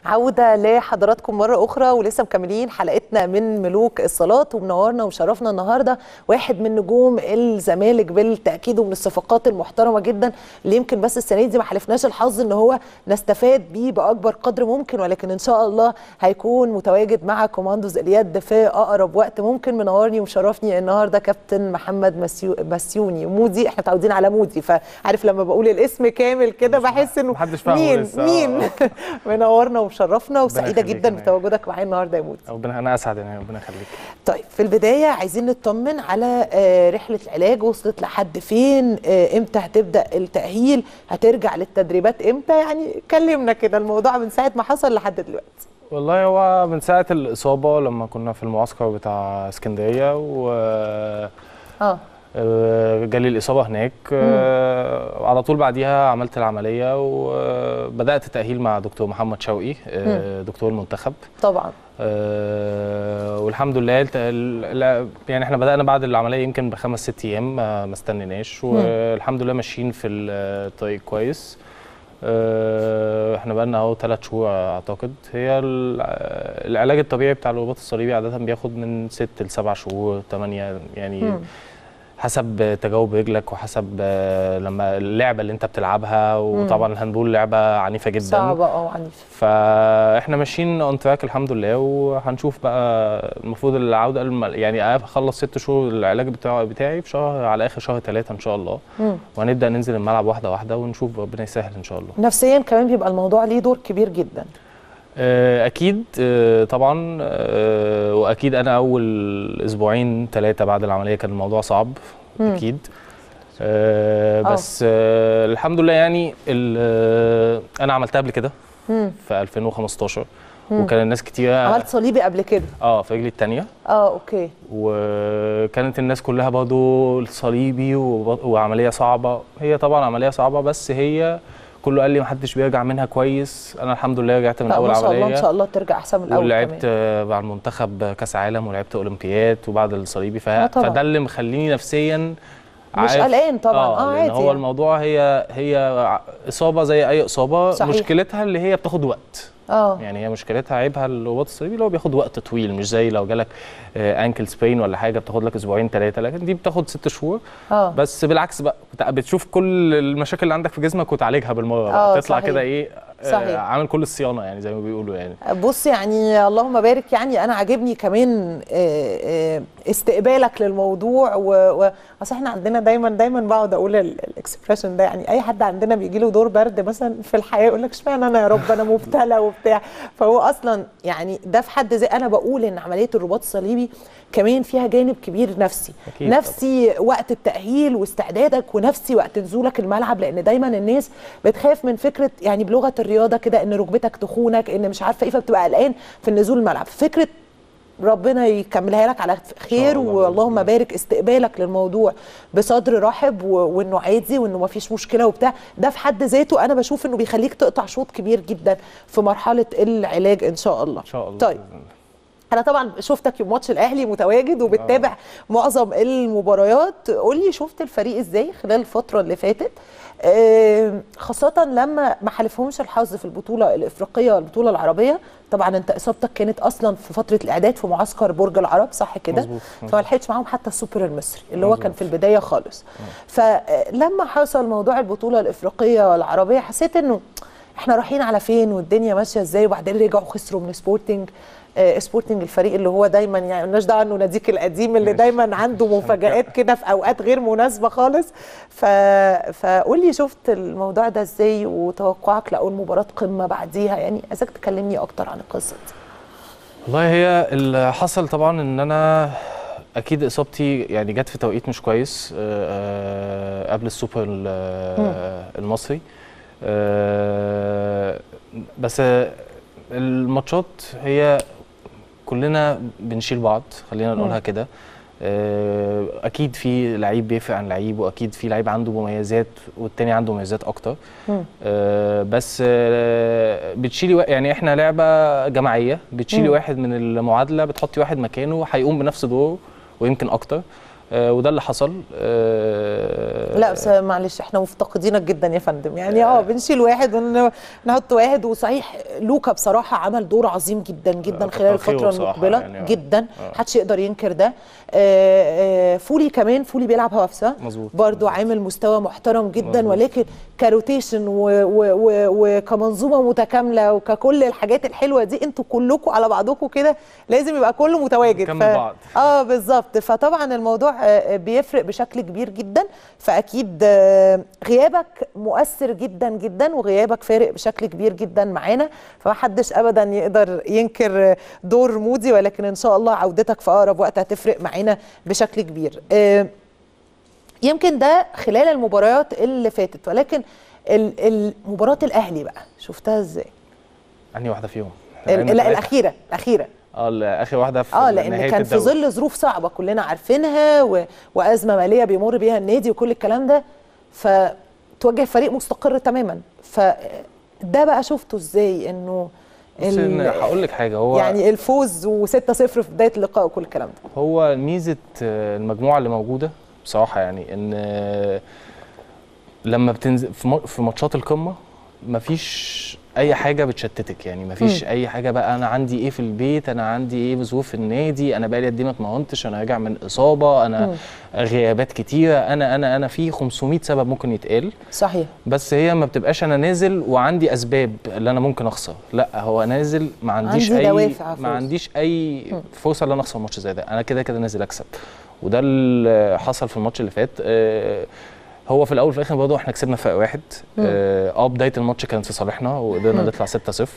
عودة لحضراتكم مرة أخرى ولسه مكملين حلقتنا من ملوك الصالات ومنورنا وشرفنا النهاردة واحد من نجوم الزمالك بالتأكيد ومن الصفقات المحترمة جدا اللي يمكن بس السنة دي ما حلفناش الحظ إن هو نستفاد بيه بأكبر قدر ممكن ولكن إن شاء الله هيكون متواجد مع كوماندوز اليد في أقرب وقت ممكن منورني ومشرفني النهاردة كابتن محمد مسيو مسيوني مودي احنا متعودين على مودي فعارف لما بقول الاسم كامل كده بحس إنه محدش فاهمه مين لسه. مين منورنا ومشرفنا وسعيده يخليك جدا يا نهى. بتواجدك معايا النهارده يا مودي ربنا انا اسعد يعني ربنا يخليك طيب في البدايه عايزين نطمن على آه، رحله العلاج وصلت لحد فين آه، امتى هتبدا التاهيل هترجع للتدريبات امتى يعني كلمنا كده الموضوع من ساعه ما حصل لحد دلوقتي والله هو من ساعه الاصابه لما كنا في المعسكر بتاع اسكندريه و اه آه، جالي الاصابه هناك آه، على طول بعديها عملت العمليه وبدات تاهيل مع دكتور محمد شوقي آه، دكتور المنتخب طبعا آه، والحمد لله الت- ال- لا- يعني احنا بدانا بعد العمليه يمكن بخمس ست ايام ما ما استنيناش والحمد لله ماشيين في الطريق كويس آه، احنا بقالنا اهو ثلاث شهور اعتقد هي ال- العلاج الطبيعي بتاع الرباط الصليبي عاده بياخد من ست لسبع شهور ثمانيه يعني مم. حسب تجاوب رجلك وحسب آه، لما اللعبه اللي انت بتلعبها وطبعا الهاندبول لعبه عنيفه جدا صعبه اه عنيفه فاحنا ماشيين اون تراك الحمد لله وهنشوف بقى المفروض العوده الم- يعني اخلص ست شهور العلاج بتاع بتاعي في شهر على اخر شهر ثلاثة ان شاء الله مم. وهنبدا ننزل الملعب واحده واحده ونشوف ربنا يسهل ان شاء الله نفسيا كمان بيبقى الموضوع ليه دور كبير جدا آه، اكيد آه، طبعا آه، واكيد انا اول اسبوعين ثلاثه بعد العمليه كان الموضوع صعب مم. اكيد آه، آه. بس آه، الحمد لله يعني ال- آه، انا عملتها قبل كده مم. في 2015 وكان الناس كتير عملت صليبي قبل كده اه في رجلي الثانيه اه اوكي وكانت الناس كلها برضو الصليبي وب- وعمليه صعبه هي طبعا عمليه صعبه بس هي كله قال لي محدش بيرجع منها كويس انا الحمد لله رجعت من لا اول ما شاء الله عمليه ان شاء الله ترجع احسن من الاول ولعبت كمان مع المنتخب كاس عالم ولعبت اولمبياد وبعد الصليبي ف... آه طبعاً. فده اللي مخليني نفسيا مش عارف- قلقان طبعاً. آه، لأن عادي هو يعني. الموضوع هي هي اصابه زي اي اصابه صحيح. مشكلتها اللي هي بتاخد وقت اه يعني هي مشكلتها عيبها الرباط الصليبي اللي هو بياخد وقت طويل مش زي لو جالك انكل سبين ولا حاجه بتاخد لك اسبوعين ثلاثه لكن دي بتاخد ست شهور اه بس بالعكس بقى بت- بتشوف كل المشاكل اللي عندك في جسمك وتعالجها بالمره آه، بقى تطلع صحيح. كده ايه آه، صحيح. عامل كل الصيانه يعني زي ما بيقولوا يعني بص يعني اللهم بارك يعني انا عاجبني كمان آه، آه، استقبالك للموضوع و و- اصل احنا عندنا دايما دايما بقعد اقول ال- الاكسبريشن ده يعني اي حد عندنا بيجي له دور برد مثلا في الحياه يقول لك اشمعنى انا يا رب انا مبتلى وبتاع فهو اصلا يعني ده في حد زي انا بقول ان عمليه الرباط الصليبي كمان فيها جانب كبير نفسي أكيد نفسي وقت التاهيل واستعدادك ونفسي وقت نزولك الملعب لان دايما الناس بتخاف من فكره يعني بلغه الرياضه كده ان ركبتك تخونك ان مش عارفه ايه فبتبقى قلقان في النزول الملعب فكره ربنا يكملها لك على خير الله واللهم بإذن الله. بارك استقبالك للموضوع بصدر رحب و- وانه عادي وانه ما فيش مشكله وبتاع ده في حد ذاته انا بشوف انه بيخليك تقطع شوط كبير جدا في مرحله العلاج ان شاء الله ان شاء الله طيب بإذن الله. انا طبعا شفتك يوم ماتش الاهلي متواجد وبتتابع آه. معظم المباريات قول لي شفت الفريق ازاي خلال الفتره اللي فاتت آه، خاصة لما ما حالفهمش الحظ في البطولة الإفريقية والبطولة العربية طبعا أنت إصابتك كانت أصلا في فترة الإعداد في معسكر برج العرب صح كده؟ مظبوط، فما مظبوط. لحقتش معاهم حتى السوبر المصري اللي هو كان مظبوط. في البداية خالص فلما حصل موضوع البطولة الإفريقية والعربية حسيت إنه احنا رايحين على فين والدنيا ماشيه ازاي وبعدين رجعوا خسروا من سبورتنج آه، سبورتنج الفريق اللي هو دايما يعني مالناش دعوه انه ناديك القديم اللي ماشي. دايما عنده مفاجآت كده في اوقات غير مناسبه خالص ف... فقول لي شفت الموضوع ده ازاي وتوقعك لاول مباراه قمه بعديها يعني عايزك تكلمني اكتر عن القصه دي والله هي اللي حصل طبعا ان انا اكيد اصابتي يعني جت في توقيت مش كويس آه، آه، قبل السوبر ال- آه، المصري آه، بس آه، الماتشات هي كلنا بنشيل بعض خلينا نقولها كده آه، اكيد في لعيب بيفرق عن لعيب واكيد في لعيب عنده مميزات والتاني عنده مميزات اكتر مم. آه، بس آه، بتشيلي وا- يعني احنا لعبه جماعيه بتشيلي مم. واحد من المعادله بتحطي واحد مكانه هيقوم بنفس دوره ويمكن اكتر آه، وده اللي حصل آه، لا بس معلش احنا مفتقدينك جدا يا فندم يعني اه بنشيل واحد ونحط واحد وصحيح لوكا بصراحه عمل دور عظيم جدا جدا آه، خلال كتر خيره الفتره بصراحة المقبله يعني، آه. جدا آه. محدش يقدر ينكر ده آه، آه، فولي كمان فولي بيلعب هوفسه مظبوط. برضو عامل مستوى محترم جدا مظبوط. ولكن كروتيشن و- و- و- وكمنظومه متكامله وككل الحاجات الحلوه دي انتوا كلكم على بعضكم كده لازم يبقى كله متواجد نكمل بعض. اه بالظبط فطبعا الموضوع آه، بيفرق بشكل كبير جدا فاكيد آه، غيابك مؤثر جدا جدا وغيابك فارق بشكل كبير جدا معانا فمحدش ابدا يقدر ينكر آه، دور مودي ولكن ان شاء الله عودتك في اقرب وقت هتفرق معانا بشكل كبير آه، يمكن ده خلال المباريات اللي فاتت ولكن ال- المباراه الاهلي بقى شفتها ازاي انهي واحده فيهم ال- لعبنا لا تلاتة. الاخيره الاخيره اه ال- اخر واحده في اه لان نهاية كان في الدوري. ظل ظروف صعبه كلنا عارفينها و... وازمه ماليه بيمر بيها النادي وكل الكلام ده فتواجه فريق مستقر تماما فده بقى شفته ازاي انه بص إن هقول لك حاجه هو يعني الفوز و6-0 في بدايه اللقاء وكل الكلام ده هو ميزه آه، المجموعه اللي موجوده بصراحه يعني ان آه، لما بتنزل في ما- في ماتشات القمه مفيش اي حاجه بتشتتك يعني مفيش مم. اي حاجه بقى انا عندي ايه في البيت انا عندي ايه بظروف النادي انا بقالي قد ايه ما اتمرنتش انا راجع من اصابه انا مم. غيابات كتيره انا انا انا في 500 سبب ممكن يتقال صحيح بس هي ما بتبقاش انا نازل وعندي اسباب اللي انا ممكن اخسر لا هو نازل ما عنديش عندي اي دوافع فوز. ما عنديش اي فرصه ان انا اخسر ماتش زي ده انا كده كده نازل اكسب وده اللي حصل في الماتش اللي فات آه، هو في الاول وفي الاخر برضه احنا كسبنا فرق واحد اه آه، بدايه الماتش كانت في صالحنا وقدرنا مم. نطلع 6-0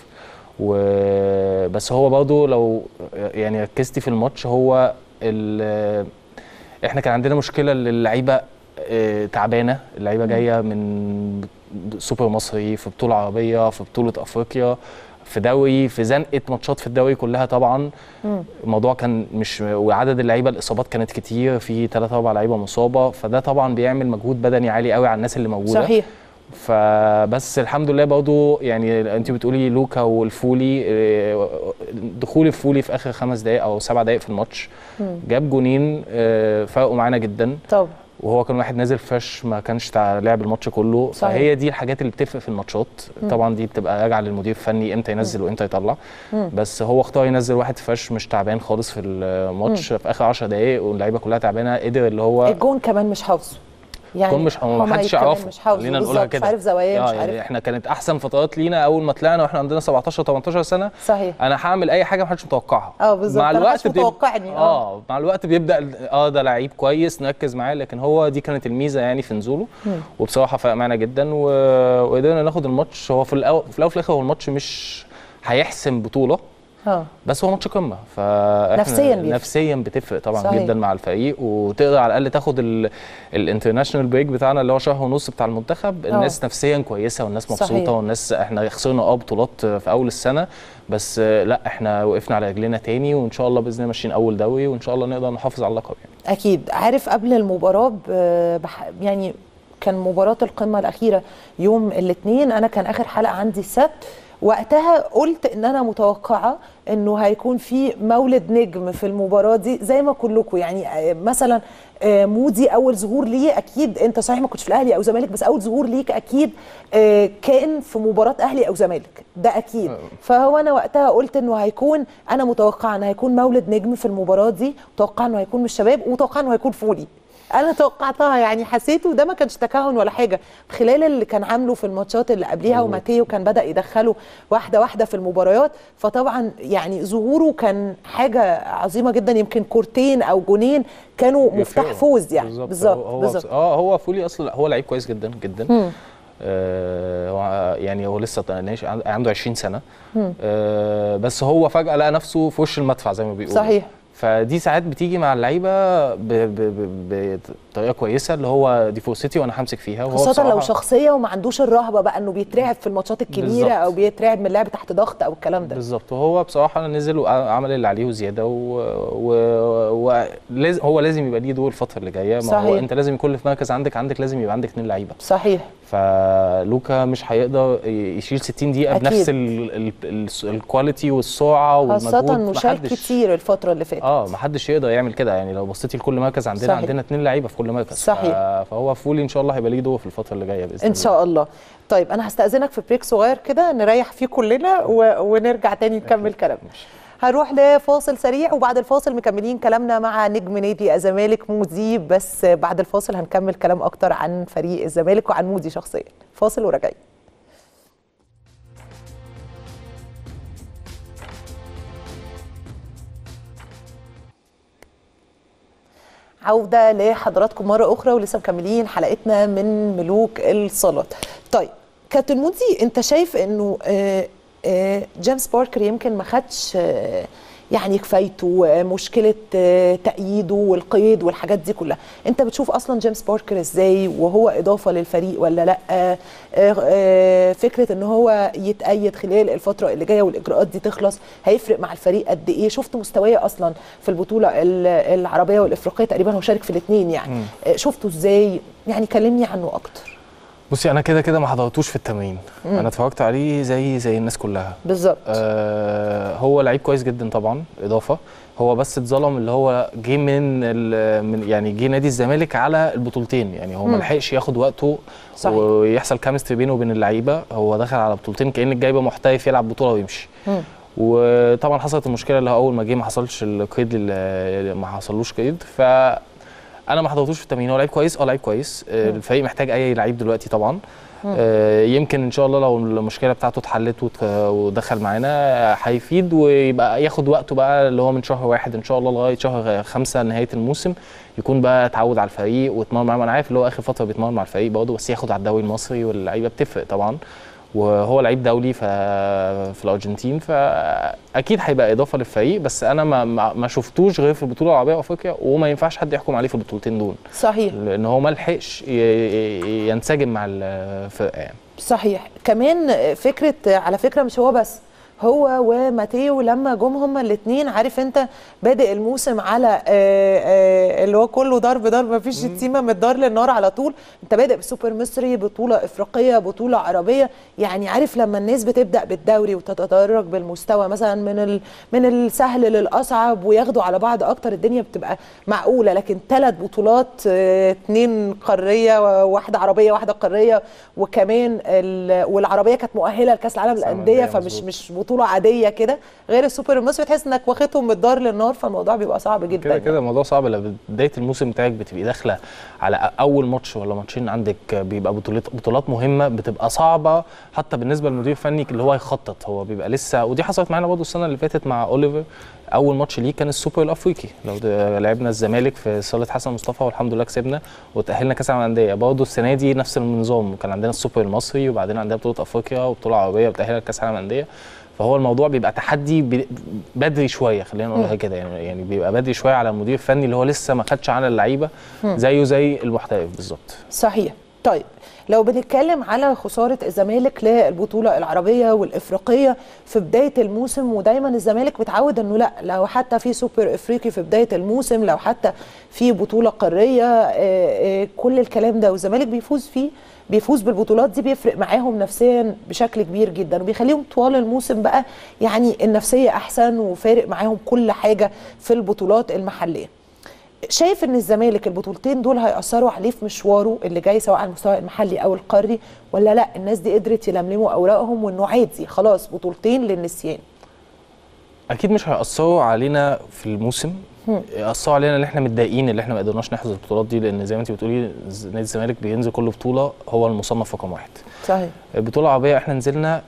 وبس هو برضه لو يعني ركزتي في الماتش هو ال- احنا كان عندنا مشكله ان اللعيبه آه، تعبانه اللعيبه جايه من سوبر مصري في بطوله عربيه في بطوله افريقيا في دوري في زنقه ماتشات في الدوري كلها طبعا مم. الموضوع كان مش وعدد اللعيبه الاصابات كانت كتير في 3 4 لعيبه مصابه فده طبعا بيعمل مجهود بدني عالي قوي على الناس اللي موجوده صحيح فبس الحمد لله برضو يعني انت بتقولي لوكا والفولي آه، دخول الفولي في اخر خمس دقائق او سبع دقائق في الماتش مم. جاب جونين آه، فرقوا معانا جدا طب وهو كان واحد نازل فريش ما كانش تع- لعب الماتش كله صحيح. فهي دي الحاجات اللي بتفرق في الماتشات طبعا دي بتبقى راجعه للمدير الفني امتى ينزل وامتى يطلع مم. بس هو اختار ينزل واحد فريش مش تعبان خالص في الماتش في اخر 10 دقائق واللعيبه كلها تعبانه قدر اللي هو الجون كمان مش حافظه يعني كون مش هو حمايد محدش كمان يعرفه مش حافظه خلينا نقولها بالظبط، كده مش عارف زواياه آه، مش يعني عارف احنا كانت احسن فترات لينا اول ما طلعنا واحنا عندنا 17 18 سنه صحيح انا هعمل اي حاجه محدش متوقعها اه بالظبط مع أنا الوقت محدش بيب- متوقعني، آه. اه مع الوقت بيبدا ال- اه ده لعيب كويس نركز معاه لكن هو دي كانت الميزه يعني في نزوله مم. وبصراحه فرق معانا جدا و... وقدرنا ناخد الماتش هو في الاول في الاول وفي الاخر هو الماتش مش هيحسم بطوله اه بس هو ماتش قمه فاحنا نفسياً بيفرق. نفسيا بتفرق طبعا صحيح. صحيح. جدا مع الفريق وتقدر على الاقل تاخد الانترناشونال بريك بتاعنا اللي هو شهر ونص بتاع المنتخب الناس نفسيا كويسه والناس مبسوطه صحيح. والناس احنا خسرنا اه بطولات في اول السنه بس آه، لا احنا وقفنا على رجلينا تاني وان شاء الله باذن الله ماشيين اول دوري وان شاء الله نقدر نحافظ على اللقب يعني اكيد عارف قبل المباراه ب- بح... يعني كان مباراه القمه الاخيره يوم الاثنين انا كان اخر حلقه عندي السبت وقتها قلت ان انا متوقعه انه هيكون في مولد نجم في المباراه دي زي ما كلكم يعني آه، مثلا آه، مودي اول ظهور ليه اكيد انت صحيح ما كنتش في الاهلي او زمالك بس اول ظهور ليك اكيد آه، كان في مباراه اهلي او زمالك ده اكيد فهو انا وقتها قلت انه هيكون انا متوقعه انه هيكون مولد نجم في المباراه دي متوقعه انه هيكون من الشباب ومتوقعه انه هيكون فولي انا توقعتها يعني حسيته ده ما كانش تكهن ولا حاجه خلال اللي كان عامله في الماتشات اللي قبليها مظبوط. وماتيو كان بدا يدخله واحده واحده في المباريات فطبعا يعني ظهوره كان حاجه عظيمه جدا يمكن كورتين او جونين كانوا مفتاح يفرقوا. فوز يعني بالظبط بالظبط هو هو بالظبط اه هو فولي اصلا هو لعيب كويس جدا جدا مم. آه هو يعني هو لسه ناشئ عنده 20 سنه آه بس هو فجاه لقى نفسه في وش المدفع زي ما بيقولوا صحيح فدي ساعات بتيجي مع اللعيبه ب- ب- ب- بطريقه كويسه اللي هو دي فرصتي وانا همسك فيها وهو خاصة لو بصراحة- شخصية وما عندوش الرهبة بقى انه بيترعب في الماتشات الكبيرة بالظبط. او بيترعب من اللعب تحت ضغط او الكلام ده بالظبط وهو بصراحه نزل وعمل اللي عليه وزياده و... و... ولازم هو لازم يبقى ليه دور الفتره اللي جايه ما هو صحيح. انت لازم يكون في مركز عندك عندك لازم يبقى عندك اثنين لعيبه صحيح فلوكا مش هيقدر يشيل 60 دقيقه أكيد. بنفس ال- ال- ال- الكواليتي والسرعه والمجهود خاصة انه شال محدش- كتير الفترة اللي فاتت اه محدش يقدر يعمل كده يعني لو بصيتي لكل مركز عندنا صحيح. عندنا اتنين لعيبه في كل مركز صحيح. ف- فهو فولي ان شاء الله هيبقى ليه دور في الفتره اللي جايه باذن ان الله شاء الله طيب انا هستأذنك في بريك صغير كده نريح فيه كلنا و... ونرجع تاني نكمل كلامنا هنروح لفاصل سريع وبعد الفاصل مكملين كلامنا مع نجم نادي الزمالك مودي بس بعد الفاصل هنكمل كلام اكتر عن فريق الزمالك وعن مودي شخصيا فاصل وراجعين عودة لحضراتكم مرة أخرى ولسه مكملين حلقتنا من ملوك الصالات طيب كابتن مودي أنت شايف أنه آه، آه، جيمس باركر يمكن ما خدش آه، يعني كفايته آه، مشكلة آه، تأييده والقيد والحاجات دي كلها أنت بتشوف أصلا جيمس باركر إزاي وهو إضافة للفريق ولا لأ آه، آه، فكرة أن هو يتأيد خلال الفترة اللي جاية والإجراءات دي تخلص هيفرق مع الفريق قد إيه شفت مستواه أصلا في البطولة ال- العربية والإفريقية تقريبا هو شارك في الاثنين يعني مم. آه، شفته إزاي يعني كلمني عنه أكتر بصي انا كده كده ما حضرتوش في التمرين انا اتفرجت عليه زي زي الناس كلها بالظبط آه هو لعيب كويس جدا طبعا اضافه هو بس اتظلم اللي هو جه من, ال- من يعني جه نادي الزمالك على البطولتين يعني هو ما مم. لحقش ياخد وقته صحيح. ويحصل كيمستري بينه وبين اللعيبه هو دخل على بطولتين كانك جايبه محترف يلعب بطوله ويمشي مم. وطبعا حصلت المشكله اللي هو اول ما جه ما حصلش القيد لل- ما حصلوش قيد ف انا ما حضرتوش في التمرين هو لعيب كويس اه لعيب كويس آه، مم. الفريق محتاج اي لعيب دلوقتي طبعا مم. آه، يمكن ان شاء الله لو المشكله بتاعته اتحلت وت- ودخل معانا آه، هيفيد ويبقى ياخد وقته بقى اللي هو من شهر واحد ان شاء الله لغايه شهر خمسة نهايه الموسم يكون بقى اتعود على الفريق واتمرن معاه انا عارف اللي هو اخر فتره بيتمرن مع الفريق برضه بس ياخد على الدوري المصري واللعيبه بتفرق طبعا وهو لعيب دولي ف... في الارجنتين فاكيد هيبقى اضافه للفريق بس انا ما ما ما شفتوش غير في البطوله العربيه وافريقيا وما ينفعش حد يحكم عليه في البطولتين دول صحيح لان هو ما لحقش ي- ي- ينسجم مع الفرقه يعني صحيح كمان فكرة على فكرة مش هو بس هو وماتيو لما جم هما الاثنين عارف انت بادئ الموسم على آه، آه، اللي هو كله ضرب ضرب مفيش شتيمه من الدار للنار على طول انت بادئ بسوبر مصري بطوله افريقيه بطوله عربيه يعني عارف لما الناس بتبدا بالدوري وتتدرج بالمستوى مثلا من ال... من السهل للاصعب وياخدوا على بعض اكتر الدنيا بتبقى معقوله لكن ثلاث بطولات آه، اتنين قاريه واحده عربيه واحده قاريه وكمان ال... والعربيه كانت مؤهله لكاس العالم كأس للانديه الأندية، فمش مظبوط. مش بطوله عاديه كده غير السوبر المصري تحس انك واخدهم من الدار للنار فالموضوع بيبقى صعب جدا كده كده الموضوع صعب لما بدايه الموسم بتاعك بتبقي داخله على اول ماتش ولا ماتشين عندك بيبقى بطولات بطولات مهمه بتبقى صعبه حتى بالنسبه للمدير الفني اللي هو يخطط هو بيبقى لسه ودي حصلت معانا برضه السنه اللي فاتت مع اوليفر اول ماتش ليه كان السوبر الافريقي لو ده- لعبنا الزمالك في صاله حسن مصطفى والحمد لله كسبنا وتاهلنا كاس العالم للانديه برضه السنه دي نفس النظام كان عندنا السوبر المصري وبعدين عندنا بطوله افريقيا وبطوله عربيه بتاهلنا لكاس العالم للانديه فهو الموضوع بيبقى تحدي ب- بدري شويه خلينا نقولها كده يعني يعني بيبقى بدري شويه على المدير الفني اللي هو لسه ما خدش على اللعيبه زيه زي المحترف بالظبط صحيح طيب لو بنتكلم على خسارة الزمالك للبطولة العربية والإفريقية في بداية الموسم ودايما الزمالك متعود انه لا لو حتى في سوبر افريقي في بداية الموسم لو حتى في بطولة قارية آه، آه، كل الكلام ده والزمالك بيفوز فيه بيفوز بالبطولات دي بيفرق معاهم نفسيا بشكل كبير جدا وبيخليهم طوال الموسم بقى يعني النفسية أحسن وفارق معاهم كل حاجة في البطولات المحلية شايف ان الزمالك البطولتين دول هيأثروا عليه في مشواره اللي جاي سواء على المستوى المحلي او القاري ولا لا الناس دي قدرت يلملموا اوراقهم وانه عادي خلاص بطولتين للنسيان اكيد مش هياثروا علينا في الموسم ياثروا علينا ان احنا متضايقين اللي احنا ما قدرناش نحجز البطولات دي لان زي ما انت بتقولي ز- نادي الزمالك بينزل كل بطوله هو المصنف رقم واحد صحيح البطوله العربيه احنا نزلنا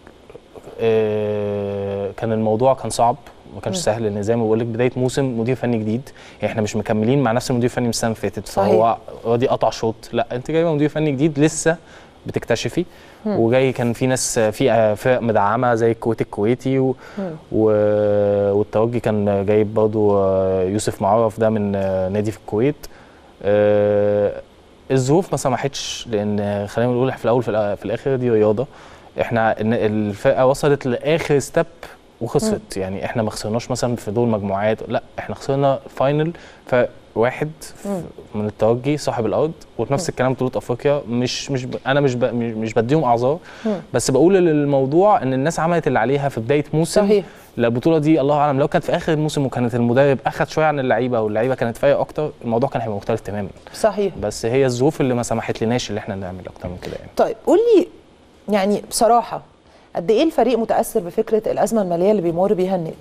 آه، كان الموضوع كان صعب ما كانش سهل لان زي ما بقول لك بدايه موسم مدير فني جديد يعني احنا مش مكملين مع نفس المدير الفني من السنه اللي فاتت فهو هو دي قطع شوط لا انت جايبه مدير فني جديد لسه بتكتشفي وجاي كان في ناس في فرق مدعمه زي الكويت الكويتي و... و... والتوجي كان جايب برضه يوسف معرف ده من نادي في الكويت آه، الظروف ما سمحتش لان خلينا نقول في الاول في الآ- في الاخر دي رياضه احنا إن الفرقه وصلت لاخر ستيب وخسرت يعني احنا ما خسرناش مثلا في دور مجموعات لا احنا خسرنا فاينل واحد ف- من الترجي صاحب الارض ونفس الكلام بطوله افريقيا مش مش ب... انا مش ب... مش مش بديهم اعذار بس بقول للموضوع ان الناس عملت اللي عليها في بدايه موسم صحيح. لا البطوله دي الله اعلم لو كانت في اخر الموسم وكانت المدرب اخذ شويه عن اللعيبه واللعيبه كانت فايقه اكتر الموضوع كان هيبقى مختلف تماما صحيح بس هي الظروف اللي ما سمحت لناش اللي احنا نعمل اكتر من كده يعني طيب قول لي يعني بصراحه قد ايه الفريق متاثر بفكره الازمه الماليه اللي بيمر بيها النادي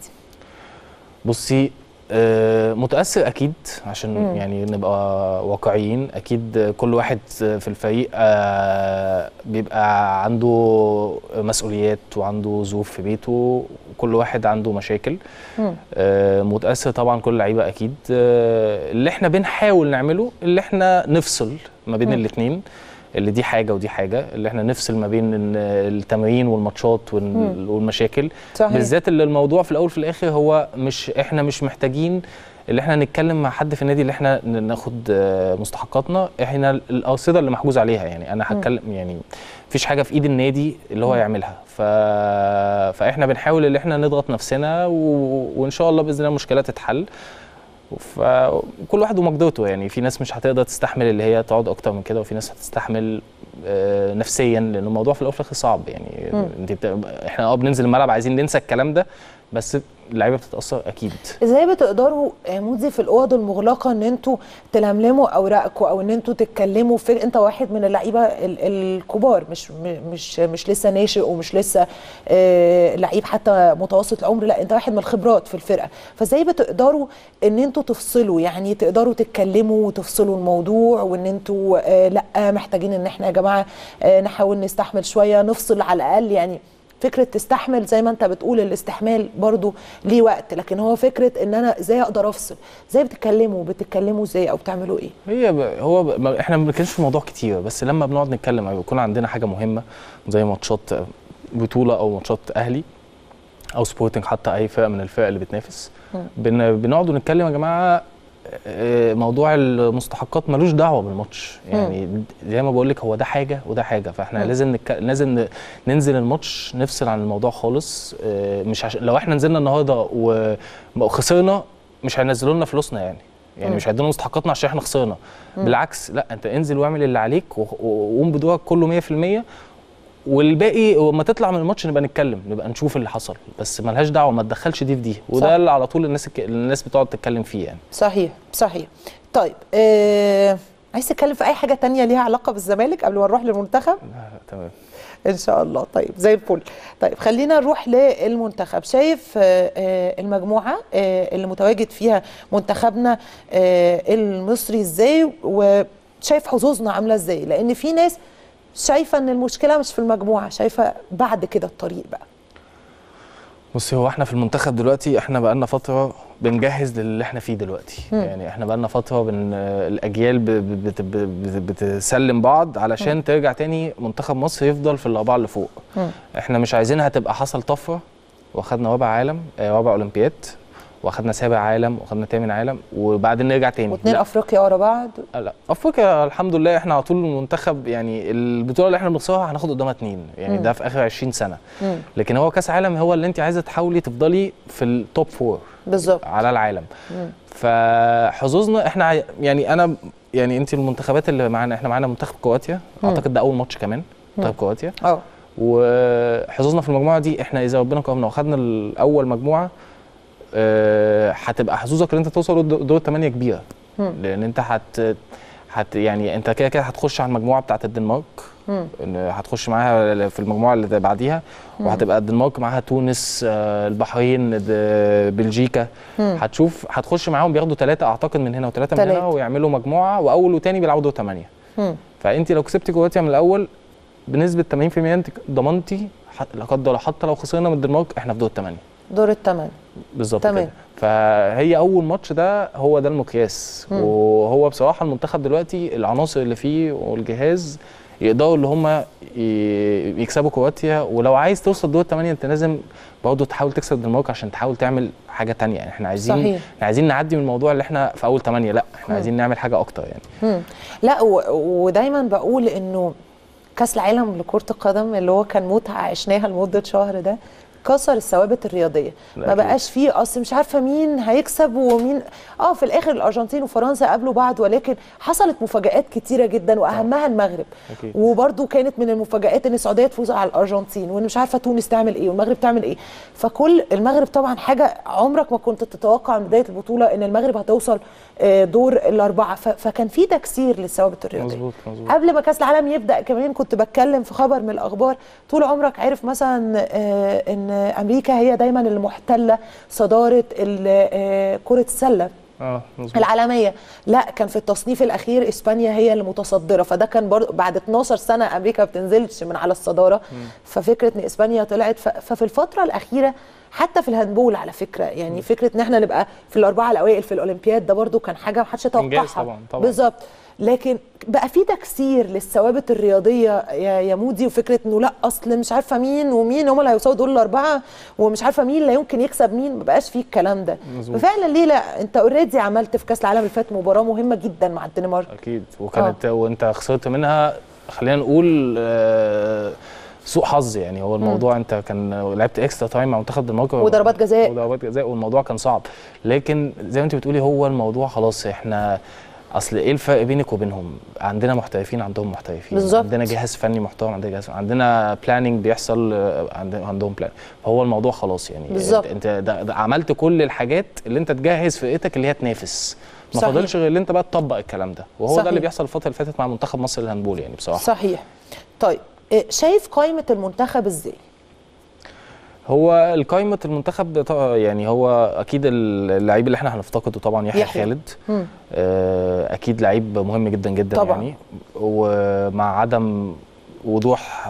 بصي آه، متاثر اكيد عشان مم. يعني نبقى واقعيين اكيد كل واحد في الفريق آه، بيبقى عنده مسؤوليات وعنده ظروف في بيته وكل واحد عنده مشاكل مم. آه، متاثر طبعا كل لعيبه اكيد آه، اللي احنا بنحاول نعمله اللي احنا نفصل ما بين الاثنين اللي دي حاجه ودي حاجه اللي احنا نفصل ما بين إن التمرين والماتشات وال- والمشاكل صحيح. بالذات اللي الموضوع في الاول وفي الاخر هو مش احنا مش محتاجين اللي احنا نتكلم مع حد في النادي اللي احنا ن- ناخد آه، مستحقاتنا احنا الارصده اللي محجوز عليها يعني انا هتكلم يعني مفيش حاجه في ايد النادي اللي هو يعملها ف... فاحنا بنحاول اللي احنا نضغط نفسنا و... وان شاء الله باذن الله المشكله تتحل فكل واحد ومقدرته يعني في ناس مش هتقدر تستحمل اللي هي تقعد اكتر من كده وفي ناس هتستحمل آه، نفسيا لان الموضوع في الاول وفي الاخر صعب يعني انت بت... احنا اه بننزل الملعب عايزين ننسى الكلام ده بس اللعيبه بتتاثر اكيد ازاي بتقدروا يا مودي في الاوض المغلقه ان انتوا تلملموا اوراقكم او ان انتوا تتكلموا في انت واحد من اللعيبه ال- الكبار مش م- مش مش لسه ناشئ ومش لسه آه، لعيب حتى متوسط العمر لا انت واحد من الخبرات في الفرقه فازاي بتقدروا ان انتوا تفصلوا يعني تقدروا تتكلموا وتفصلوا الموضوع وان انتوا آه، لا محتاجين ان احنا يا جماعه آه، نحاول نستحمل شويه نفصل على الاقل يعني فكره تستحمل زي ما انت بتقول الاستحمال برضو ليه وقت لكن هو فكره ان انا ازاي اقدر افصل ازاي بتتكلموا بتتكلموا ازاي او بتعملوا ايه هي ب... هو ب... ما- احنا ما بنتكلمش في موضوع كتير بس لما بنقعد نتكلم او يكون عندنا حاجه مهمه زي ماتشات بطوله او ماتشات اهلي او سبورتنج حتى اي فرقه من الفرق اللي بتنافس بن... بنقعد ونتكلم يا جماعه آه، موضوع المستحقات ملوش دعوه بالماتش يعني زي ما بقول لك هو ده حاجه وده حاجه فاحنا لازم نك... لازم ن... ننزل الماتش نفصل عن الموضوع خالص آه، مش عش... لو احنا نزلنا النهارده و- وخسرنا مش هينزلوا لنا فلوسنا يعني يعني مش هيدونا مستحقاتنا عشان احنا خسرنا بالعكس لا انت انزل واعمل اللي عليك و- و- وقوم بدورك كله 100% والباقي وما تطلع من الماتش نبقى نتكلم نبقى نشوف اللي حصل بس ملهاش دعوه ما تدخلش دي في دي صح. وده اللي على طول الناس الك- الناس بتقعد تتكلم فيه يعني صحيح صحيح طيب آه عايز تتكلم في اي حاجه تانية ليها علاقه بالزمالك قبل ما نروح للمنتخب لا لا تمام ان شاء الله طيب زي الفل طيب خلينا نروح للمنتخب شايف آه، آه، المجموعه آه، اللي متواجد فيها منتخبنا آه، المصري ازاي وشايف حظوظنا عامله ازاي لان في ناس شايفه ان المشكله مش في المجموعه شايفه بعد كده الطريق بقى بصي هو احنا في المنتخب دلوقتي احنا بقالنا فتره بنجهز للي احنا فيه دلوقتي مم. يعني احنا بقالنا فتره بن الاجيال ب- ب- بت بت بتسلم بعض علشان ترجع تاني منتخب مصر يفضل في الاربعه اللي فوق مم. احنا مش عايزينها تبقى حصل طفره واخدنا رابع عالم آه، رابع اولمبياد واخدنا سابع عالم واخدنا تامن عالم وبعدين نرجع تاني واثنين لا. افريقيا ورا بعض لا افريقيا الحمد لله احنا على طول المنتخب يعني البطوله اللي احنا بنخسرها هناخد قدامها اتنين يعني مم. ده في اخر 20 سنه مم. لكن هو كاس عالم هو اللي انت عايزه تحاولي تفضلي في التوب فور بالظبط على العالم مم. فحظوظنا احنا عاي- يعني انا يعني انت المنتخبات اللي معانا احنا معانا منتخب كرواتيا اعتقد ده اول ماتش كمان منتخب كرواتيا اه وحظوظنا في المجموعه دي احنا اذا ربنا كرمنا وخدنا الاول مجموعه آه، هتبقى حظوظك ان انت توصل دور دور الثمانيه كبيره مم. لان انت هت هت يعني انت كده كده هتخش على المجموعه بتاعت الدنمارك مم. إن هتخش معاها في المجموعه اللي بعديها وهتبقى الدنمارك معاها تونس آه، البحرين د- بلجيكا مم. هتشوف هتخش معاهم بياخدوا ثلاثه اعتقد من هنا وثلاثه من هنا تلاتة. ويعملوا مجموعه واول وثاني بيلعبوا دور ثمانيه مم. فانت لو كسبتي كرواتيا من الاول بنسبه 80% انت ضمنتي ح- لا قدر الله حتى لو خسرنا من الدنمارك احنا في دور الثمانيه دور الثمان بالظبط تمام. كده فهي اول ماتش ده هو ده المقياس مم. وهو بصراحه المنتخب دلوقتي العناصر اللي فيه والجهاز يقدروا اللي هم ي- يكسبوا كرواتيا ولو عايز توصل دور الثمانيه انت لازم برضه تحاول تكسب الدنمارك عشان تحاول تعمل حاجه تانية يعني احنا عايزين صحيح. احنا عايزين نعدي من الموضوع اللي احنا في اول ثمانيه لا احنا عايزين نعمل حاجه اكتر يعني مم. لا و... ودايما بقول انه كاس العالم لكره القدم اللي هو كان متعه عشناها لمده شهر ده كسر الثوابت الرياضيه ما أكيد. بقاش فيه اصل مش عارفه مين هيكسب ومين اه في الاخر الارجنتين وفرنسا قابلوا بعض ولكن حصلت مفاجات كتيره جدا واهمها المغرب أكيد. وبرده كانت من المفاجات ان السعوديه تفوز على الارجنتين وان مش عارفه تونس تعمل ايه والمغرب تعمل ايه فكل المغرب طبعا حاجه عمرك ما كنت تتوقع من بدايه البطوله ان المغرب هتوصل آه، دور الاربعه ف- فكان في تكسير للثوابت الرياضيه مظبوط مظبوط قبل ما كاس العالم يبدا كمان كنت بتكلم في خبر من الاخبار طول عمرك عارف مثلا آه، ان امريكا هي دايما اللي محتله صداره ال- آه، كره السله اه مظبوط العالميه لا كان في التصنيف الاخير اسبانيا هي اللي متصدره فده كان برضه بعد 12 سنه امريكا ما بتنزلش من على الصداره ففكره ان اسبانيا طلعت ف- ففي الفتره الاخيره حتى في الهاندبول على فكره يعني فكره ان احنا نبقى في الاربعه الاوائل في الاولمبياد ده برضه كان حاجه ما حدش يتوقعها طبعاً، طبعاً. بالظبط لكن بقى في تكسير للثوابت الرياضيه يا يا مودي وفكره انه لا اصل مش عارفه مين ومين هم اللي هيوصلوا دول الاربعه ومش عارفه مين لا يمكن يكسب مين ما بقاش فيه الكلام ده مظبوط. ففعلا ليه لا انت اوريدي عملت في كاس العالم اللي فات مباراه مهمه جدا مع الدنمارك اكيد وكانت وانت خسرت منها خلينا نقول آه، سوء حظ يعني هو الموضوع انت كان لعبت اكسترا تايم مع منتخب الدنمارك وضربات جزاء. وضربات جزاء والموضوع كان صعب لكن زي ما انت بتقولي هو الموضوع خلاص احنا اصل ايه الفرق بينك وبينهم عندنا محترفين عندهم محترفين بالظبط. عندنا جهاز فني محترم عندنا جهاز عندنا بلاننج بيحصل آه، عند- عندهم بلان فهو الموضوع خلاص يعني بالظبط. انت ده ده عملت كل الحاجات اللي انت تجهز فرقتك اللي هي تنافس ما صحيح. فاضلش غير اللي انت بقى تطبق الكلام ده وهو صحيح. ده اللي بيحصل الفتره اللي فاتت مع منتخب مصر للهاندبول يعني بصراحه صحيح طيب إيه، شايف قائمه المنتخب ازاي هو القائمه المنتخب ط- يعني هو اكيد اللعيب اللي احنا هنفتقده طبعا يحيى يحيى. خالد مم. آه، اكيد لعيب مهم جدا جدا طبعاً. يعني ومع عدم وضوح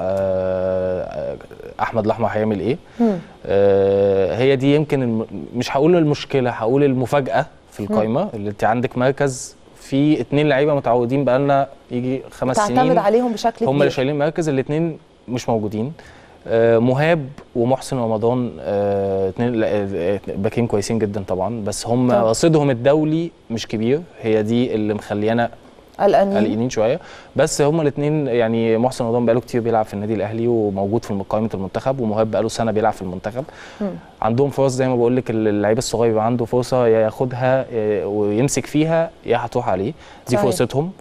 آه، احمد الاحمر هيعمل ايه مم. آه، هي دي يمكن الم... مش هقول المشكله هقول المفاجاه في القايمه اللي انت عندك مركز في اتنين لعيبه متعودين بقالنا يجي خمس تعتمد سنين عليهم بشكل هم اللي كبير شايلين مركز الاثنين مش موجودين آه، مهاب ومحسن رمضان آه، اتنين لا، آه، باكين كويسين جدا طبعا بس هم طبعاً. رصيدهم الدولي مش كبير هي دي اللي مخليانا قلقانين قلقانين شويه بس هما الاثنين يعني محسن رمضان بقاله كتير بيلعب في النادي الاهلي وموجود في قائمه المنتخب ومهاب بقاله سنه بيلعب في المنتخب مم. عندهم فرص زي ما بقول لك اللعيب الصغير يبقى عنده فرصه يا ياخدها يا- ويمسك فيها يا هتروح عليه دي صحيح. فرصتهم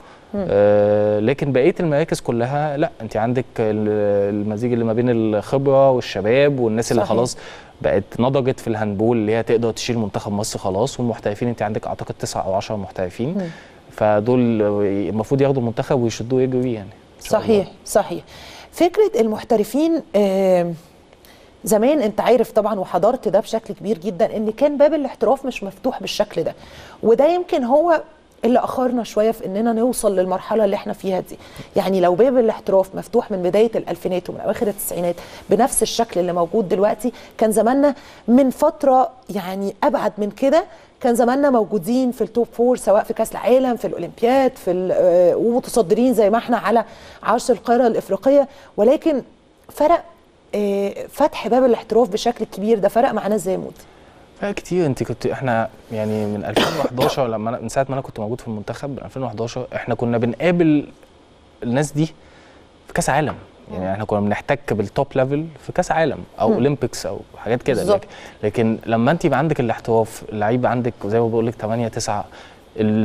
آه لكن بقيه المراكز كلها لا انت عندك ال- المزيج اللي ما بين الخبره والشباب والناس اللي صحيح. خلاص بقت نضجت في الهاندبول اللي هي تقدر تشيل منتخب مصر خلاص والمحترفين انت عندك اعتقد تسعة او 10 محترفين مم. فدول المفروض ياخدوا المنتخب ويشدوه يجروا بيه يعني إن شاء الله. صحيح صحيح فكره المحترفين آه، زمان انت عارف طبعا وحضرت ده بشكل كبير جدا ان كان باب الاحتراف مش مفتوح بالشكل ده وده يمكن هو اللي اخرنا شويه في اننا نوصل للمرحله اللي احنا فيها دي يعني لو باب الاحتراف مفتوح من بدايه الالفينات ومن اواخر التسعينات بنفس الشكل اللي موجود دلوقتي كان زماننا من فتره يعني ابعد من كده كان زماننا موجودين في التوب فور سواء في كاس العالم في الاولمبياد في ال- آه، ومتصدرين زي ما احنا على عرش القاره الافريقيه ولكن فرق آه، فتح باب الاحتراف بشكل كبير ده فرق معانا ازاي يا مودي فرق كتير انت كنت احنا يعني من 2011 لما أنا من ساعه ما انا كنت موجود في المنتخب من 2011 احنا كنا بنقابل الناس دي في كاس عالم يعني احنا كنا بنحتك بالتوب ليفل في كاس عالم او اولمبيكس او حاجات كده بالظبط. لكن, لكن لما انت يبقى عندك الاحتراف اللعيب عندك زي ما بقول لك 8 9 ال...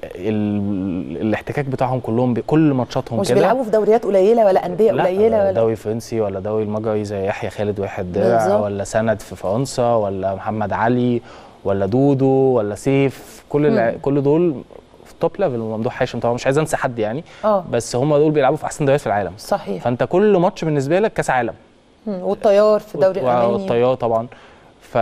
ال... الاحتكاك بتاعهم كلهم بكل ماتشاتهم مش كده بيلعبوا في دوريات قليله ولا انديه لا، قليله ولا دوري فرنسي ولا دوري المجري زي يحيى خالد واحد درع بالظبط. ولا سند في فرنسا ولا محمد علي ولا دودو ولا سيف كل الع... كل دول في توب ليفل وممدوح هاشم طبعا مش عايز انسى حد يعني اه بس هم دول بيلعبوا في احسن دوريات في العالم صحيح فانت كل ماتش بالنسبه لك كاس عالم مم. والطيار في الدوري الالماني والطيار طبعا ف...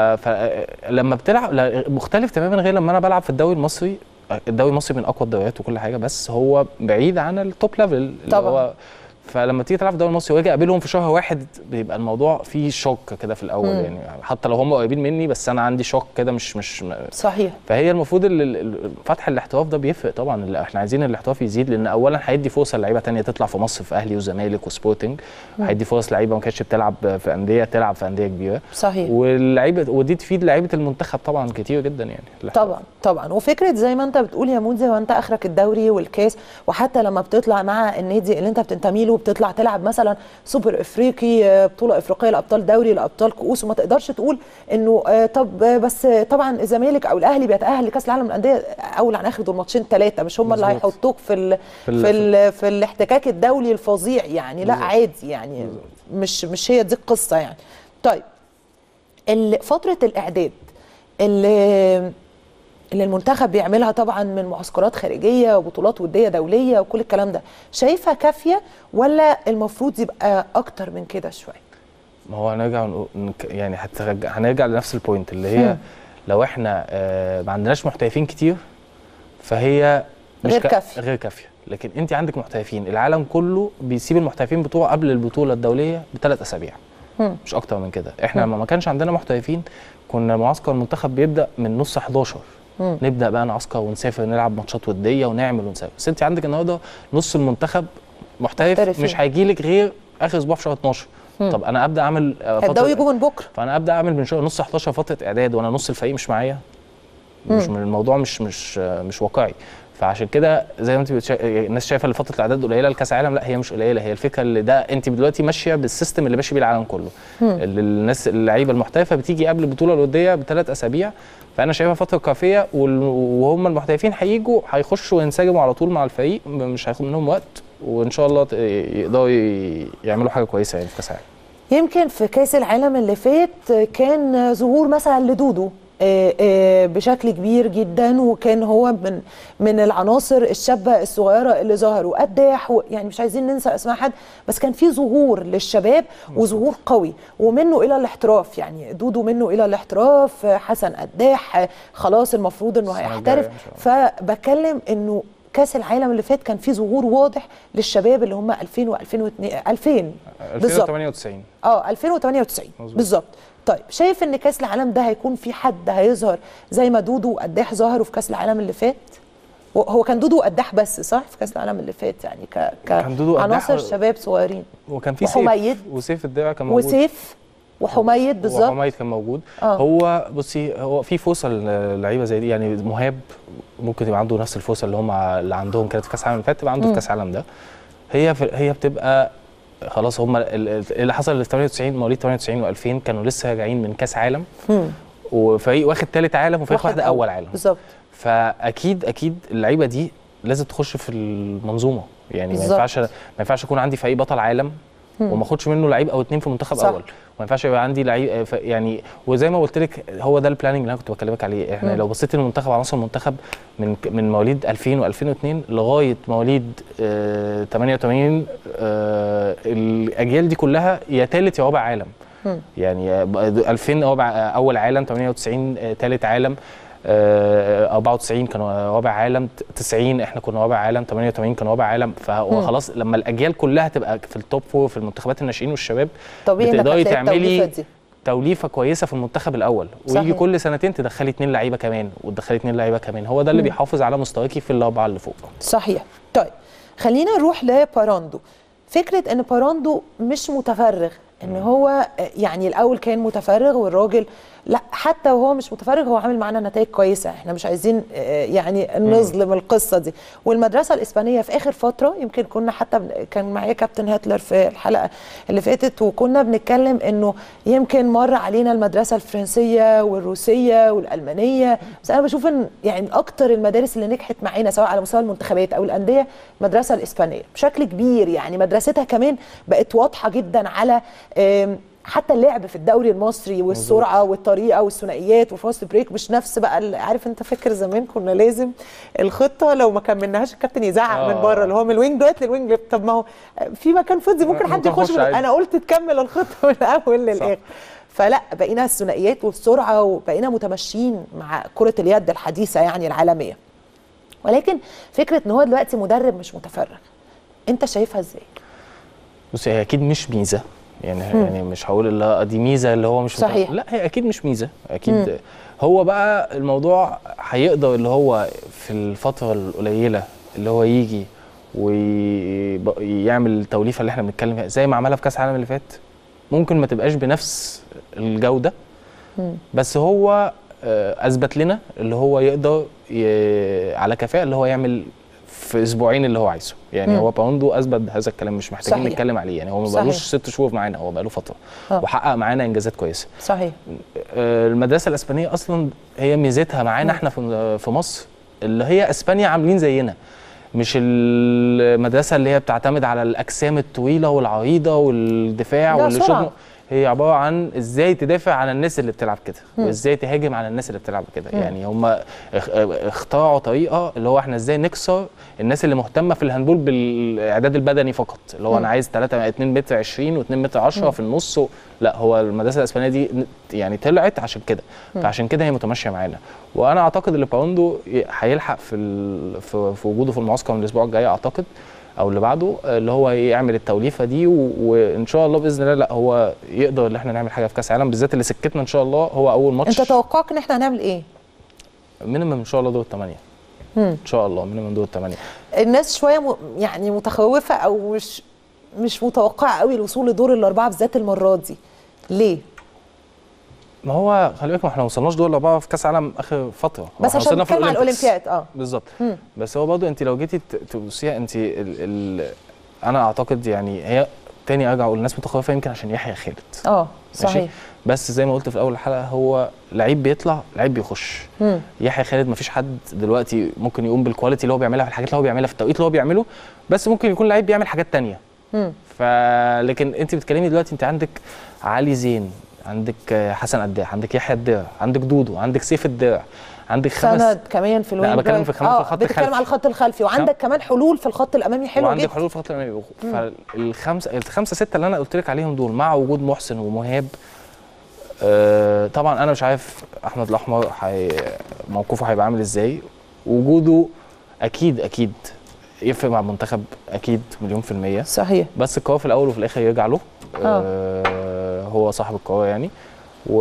فلما بتلعب لا، مختلف تماما غير لما انا بلعب في الدوري المصري الدوري المصري من اقوى الدوريات وكل حاجه بس هو بعيد عن التوب ليفل اللي طبعاً. هو فلما تيجي تلعب في الدوري المصري واجي اقابلهم في شهر واحد بيبقى الموضوع فيه شوك كده في الاول مم. يعني حتى لو هم قريبين مني بس انا عندي شوك كده مش مش صحيح فهي المفروض ال- ال- ال- فتح الاحتراف ده بيفرق طبعا اللي احنا عايزين الاحتراف يزيد لان اولا هيدي فرصه لعيبه تانية تطلع في مصر في اهلي وزمالك وسبورتنج هيدي فرص لعيبه ما كانتش بتلعب في انديه تلعب في انديه كبيره صحيح واللعيبه ودي تفيد لعيبه المنتخب طبعا كتير جدا يعني الاحتراف. طبعا طبعا وفكره زي ما انت بتقول يا مودي هو انت اخرك الدوري والكاس وحتى لما بتطلع مع النادي اللي انت بتنتمي له وبتطلع تلعب مثلا سوبر افريقي آه، بطوله افريقيه لابطال دوري لابطال كؤوس وما تقدرش تقول انه آه، طب آه، بس آه، طبعا الزمالك او الاهلي بيتاهل لكاس العالم للانديه اول عن اخر دول ماتشين ثلاثه مش هم اللي مظبوط. هيحطوك في ال في ال- في ال في الاحتكاك الدولي الفظيع يعني لا بالظبط. عادي يعني مش مش هي دي القصه يعني طيب ال- فتره الاعداد اللي اللي المنتخب بيعملها طبعا من معسكرات خارجيه وبطولات وديه دوليه وكل الكلام ده شايفها كافيه ولا المفروض يبقى اكتر من كده شويه ما هو هنرجع ونقول- نك- يعني هترجع هنرجع لنفس البوينت اللي هي مم. لو احنا آه، ما عندناش محترفين كتير فهي مش غير كا- كافية. غير كافيه لكن انت عندك محترفين العالم كله بيسيب المحترفين بتوعه قبل البطوله الدوليه بثلاث اسابيع مم. مش اكتر من كده احنا لما ما كانش عندنا محترفين كنا معسكر المنتخب بيبدا من نص 11 مم. نبدا بقى نعسكر ونسافر نلعب ماتشات وديه ونعمل ونسافر بس انت عندك النهارده نص المنتخب محترف محترفين. مش هيجي لك غير اخر اسبوع في شهر 12 مم. طب انا ابدا اعمل آه، هيبداوا فترة- يجوا من بكره فانا ابدا اعمل من شهر نص 11 فتره اعداد وانا نص الفريق مش معايا مش من الموضوع مش مش مش واقعي فعشان كده زي ما انت بتشا... الناس شايفه ان فتره الاعداد قليله لكاس العالم لا هي مش قليله هي الفكره اللي ده انت دلوقتي ماشيه بالسيستم اللي ماشي بيه العالم كله اللي الناس اللعيبه المحترفه بتيجي قبل البطوله الوديه بثلاث اسابيع فانا شايفها فتره كافيه وال- وهم المحترفين هيجوا هيخشوا وينسجموا على طول مع الفريق مش هياخد منهم وقت وان شاء الله ت- يقدروا ي- يعملوا حاجه كويسه يعني في كاس العالم يمكن في كاس العالم اللي فات كان ظهور مثلا لدودو آه، آه، بشكل كبير جدا وكان هو من من العناصر الشابه الصغيره اللي ظهروا قداح و- يعني مش عايزين ننسى اسماء حد بس كان في ظهور للشباب وظهور قوي ومنه الى الاحتراف يعني دودو منه الى الاحتراف آه، حسن قداح آه، خلاص المفروض انه السنة هيحترف الجاية إن شاء فبكلم انه كاس العالم اللي فات كان في ظهور واضح للشباب اللي هم 2000 و2002 2000 بالظبط 2098 اه 2098 مظبوط. بالظبط طيب شايف ان كاس العالم ده هيكون في حد هيظهر زي ما دودو وقداح ظهروا في كاس العالم اللي فات و- هو كان دودو وقداح بس صح في كاس العالم اللي فات يعني ك كان دودو وقداح كعناصر و- شباب صغيرين وكان في وحميد. سيف وسيف الدرع كان موجود وسيف وحميد بالظبط وحميد كان موجود آه. هو بصي هو في فرصه للعيبه زي دي يعني مهاب ممكن يبقى عنده نفس الفرصه اللي هم اللي عندهم كانت في كاس العالم اللي فات تبقى عنده في كاس العالم ده هي في هي بتبقى خلاص هم اللي حصل في 98 مواليد 98 و2000 كانوا لسه راجعين من كاس عالم مم. وفريق واخد ثالث عالم وفريق واخد اول عالم بالظبط فاكيد اكيد اللعيبه دي لازم تخش في المنظومه يعني ما بالظبط. ينفعش ما ينفعش يكون عندي فريق بطل عالم وما اخدش منه لعيب او اتنين في منتخب صح. اول وما ينفعش يبقى عندي لعيب ف- يعني وزي ما قلت لك هو ده البلاننج اللي انا كنت بكلمك عليه احنا مم. لو بصيت للمنتخب عناصر المنتخب من من مواليد 2000 و2002 لغايه مواليد آه 88 آه الاجيال دي كلها يا ثالث يا رابع عالم مم. يعني آه، ب- 2000 رابع آه، اول عالم 98 ثالث عالم آه، 94 كانوا رابع عالم 90 احنا كنا رابع عالم 88 كانوا رابع عالم فهو مم. خلاص لما الاجيال كلها تبقى في التوب فور في المنتخبات الناشئين والشباب طبيعي انك بتقدري هتلاقي التوليفة تعملي دي توليفه كويسه في المنتخب الاول ويجي صحيح. كل سنتين تدخلي اتنين لعيبه كمان وتدخلي اتنين لعيبه كمان هو ده اللي مم. بيحافظ على مستواكي في الاربعه اللي فوق صحيح طيب خلينا نروح لباراندو فكره ان باراندو مش متفرغ ان هو يعني الاول كان متفرغ والراجل لا حتى وهو مش متفرغ هو عامل معانا نتائج كويسه احنا مش عايزين آه، يعني نظلم القصه دي والمدرسه الاسبانيه في اخر فتره يمكن كنا حتى بن- كان معايا كابتن هتلر في الحلقه اللي فاتت وكنا بنتكلم انه يمكن مر علينا المدرسه الفرنسيه والروسيه والالمانيه بس انا بشوف ان يعني اكتر المدارس اللي نجحت معانا سواء على مستوى المنتخبات او الانديه المدرسه الاسبانيه بشكل كبير يعني مدرستها كمان بقت واضحه جدا على آم، حتى اللعب في الدوري المصري والسرعه والطريقه والثنائيات وفاست بريك مش نفس بقى ال- عارف انت فاكر زمان كنا لازم الخطه لو ما كملناهاش الكابتن يزعق آه. من بره اللي هو من الوينج دلوقتي للوينج ليفت طب ما هو في مكان فاضي ممكن حد ممكن يخش يخش من عادي. انا قلت تكمل الخطه من الاول للاخر فلا بقينا الثنائيات والسرعه وبقينا متمشيين مع كره اليد الحديثه يعني العالميه ولكن فكره ان هو دلوقتي مدرب مش متفرغ انت شايفها ازاي بصي هي اكيد مش ميزه يعني يعني مش هقول لا دي ميزه اللي هو مش مت- صحيح. لا هي اكيد مش ميزه اكيد هو بقى الموضوع هيقدر اللي هو في الفتره القليله اللي هو يجي ويعمل التوليفه اللي احنا بنتكلم فيها زي ما عملها في كاس العالم اللي فات ممكن ما تبقاش بنفس الجوده بس هو آه، اثبت لنا اللي هو يقدر ي... على كفاءه اللي هو يعمل في اسبوعين اللي هو عايزه يعني مم. هو باوندو اثبت بهذا الكلام مش محتاجين صحيح. نتكلم عليه يعني هو ما صحيح. بقالوش ست شهور معانا هو بقاله فتره آه. وحقق معانا انجازات كويسه صحيح آه، المدرسه الاسبانيه اصلا هي ميزتها معانا مم. احنا في في مصر اللي هي اسبانيا عاملين زينا مش المدرسه اللي هي بتعتمد على الاجسام الطويله والعريضه والدفاع لا، واللي سرعة. شغل هي عباره عن ازاي تدافع على الناس اللي بتلعب كده مم. وازاي تهاجم على الناس اللي بتلعب كده مم. يعني هم اخترعوا طريقه اللي هو احنا ازاي نكسر الناس اللي مهتمه في الهاندبول بالاعداد البدني فقط اللي هو مم. انا عايز 3 2 متر 20 و2 متر 10 مم. في النص و... لا هو المدرسه الاسبانيه دي ن- يعني طلعت عشان كده مم. فعشان كده هي متماشيه معانا وانا اعتقد ان باوندو ي- هيلحق في ال... في... في وجوده في المعسكر من الاسبوع الجاي اعتقد او اللي بعده اللي هو يعمل التوليفه دي و... وان شاء الله باذن الله لا هو يقدر ان احنا نعمل حاجه في كاس العالم بالذات اللي سكتنا ان شاء الله هو اول ماتش انت توقعك ان احنا هنعمل ايه مينيمم ان شاء الله دور الثمانيه مم. ان شاء الله مينيمم دور الثمانيه الناس شويه م... يعني متخوفه او مش مش متوقعه قوي الوصول لدور الاربعه بالذات المره دي ليه ما هو خلي بالك ما احنا ما وصلناش دور الاربعه في كاس العالم اخر فتره هو بس احنا عشان وصلنا في نتكلم على الأولمبيكس. الاولمبياد اه بالظبط مم. بس هو برضه انت لو جيتي ت- تبصيها انت ال ال انا اعتقد يعني هي تاني ارجع اقول الناس متخوفه يمكن عشان يحيى خالد اه صحيح بس زي ما قلت في اول الحلقه هو لعيب بيطلع لعيب بيخش مم. يحيى خالد مفيش حد دلوقتي ممكن يقوم بالكواليتي اللي هو بيعملها في الحاجات اللي هو بيعملها في التوقيت اللي هو بيعمله بس ممكن يكون لعيب بيعمل حاجات تانية مم. فلكن انت بتكلمي دلوقتي انت عندك علي زين عندك آه، حسن قداح عندك يحيى الدرع عندك دودو عندك سيف الدرع عندك خمس سند كمان في الوينج لا، بتكلم رايت. في كمان في آه، الخط بتتكلم الخلفي. على الخط الخلفي وعندك كمان حلول في الخط الامامي حلوه وعندك جدا حلول في الخط الامامي فالخمسه الخمسه سته اللي انا قلت لك عليهم دول مع وجود محسن ومهاب آه طبعا انا مش عارف احمد الاحمر حي... موقفه هيبقى عامل ازاي وجوده اكيد اكيد يفرق مع المنتخب اكيد مليون في الميه صحيح بس القرار في الاول وفي الاخر يرجع له آه. آه هو صاحب القرار يعني و...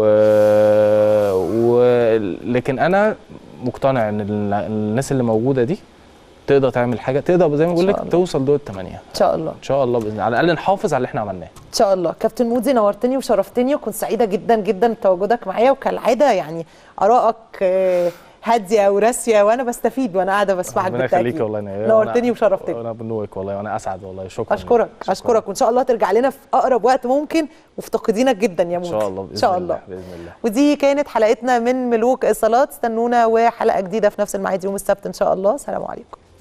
و... لكن انا مقتنع ان ال- الناس اللي موجوده دي تقدر تعمل حاجه تقدر زي ما بقول إن لك شاء الله. توصل دور الثمانيه ان شاء الله ان شاء الله باذن الله على الاقل نحافظ على اللي احنا عملناه ان شاء الله كابتن مودي نورتني وشرفتني وكنت سعيده جدا جدا بتواجدك معايا وكالعاده يعني ارائك آه، هاديه وراسيه وانا بستفيد وانا قاعده بسمعك ربنا بالتاكيد يخليك والله انا نورتني وشرفتني انا بنورك والله وانا اسعد والله شكرا اشكرك شكراً. اشكرك وان شاء الله ترجع لنا في اقرب وقت ممكن مفتقدينك جدا يا ان مودي شاء الله باذن ان شاء الله باذن الله ودي كانت حلقتنا من ملوك الصالات استنونا وحلقه جديده في نفس الميعاد يوم السبت ان شاء الله سلام عليكم